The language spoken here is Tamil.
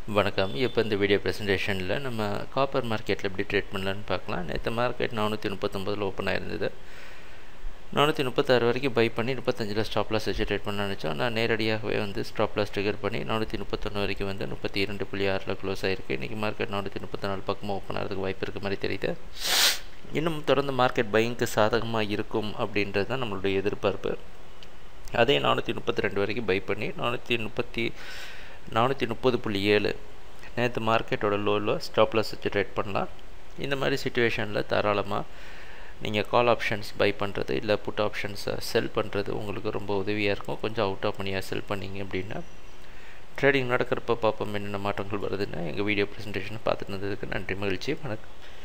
வணக்கம் இப்போ இந்த வீடியோ ப்ரெசன்டேஷனில் நம்ம காப்பர் மார்க்கெட்டில் எப்படி ட்ரேட் பண்ணலான்னு பார்க்கலாம் நேற்று மார்க்கெட் நானூற்றி முப்பத்தொம்பதில் ஓப்பன் ஆயிருந்தது நானூற்றி முப்பத்தாறு வரைக்கும் பை பண்ணி முப்பத்தஞ்சில் ஸ்டாப் லாஸ் வச்சு ட்ரேட் பண்ண நினச்சோம் நான் நேரடியாகவே வந்து ஸ்டாப் லாஸ் ட்ரிகர் பண்ணி நானூற்றி முப்பத்தொன்று வரைக்கும் வந்து முப்பத்தி இரண்டு புள்ளி ஆறில் க்ளோஸ் ஆகிருக்கு இன்றைக்கி மார்க்கெட் நானூற்றி முப்பத்தி நாலு பக்கமாக ஓப்பன் ஆகிறதுக்கு வாய்ப்பு இருக்க மாதிரி தெரியுது இன்னும் தொடர்ந்து மார்க்கெட் பைங்க்கு சாதகமாக இருக்கும் அப்படின்றது தான் நம்மளுடைய எதிர்பார்ப்பு அதே நானூற்றி முப்பத்தி ரெண்டு வரைக்கும் பை பண்ணி நானூற்றி முப்பத்தி நானூற்றி முப்பது புள்ளி ஏழு நேற்று மார்க்கெட்டோட லோவில் ஸ்டாப் லாஸ் வச்சு ட்ரேட் பண்ணலாம் இந்த மாதிரி சுச்சுவேஷனில் தாராளமாக நீங்கள் கால் ஆப்ஷன்ஸ் பை பண்ணுறது இல்லை புட் ஆப்ஷன்ஸை செல் பண்ணுறது உங்களுக்கு ரொம்ப உதவியாக இருக்கும் கொஞ்சம் அவுட் ஆஃப் மணியாக செல் பண்ணிங்க அப்படின்னா ட்ரேடிங் நடக்கிறப்ப பார்ப்போம் என்னென்ன மாற்றங்கள் வருதுன்னு எங்கள் வீடியோ ப்ரெசன்டேஷனை பார்த்துட்டு இருந்ததுக்கு நன்றி மகிழ்ச்சி வணக்கம்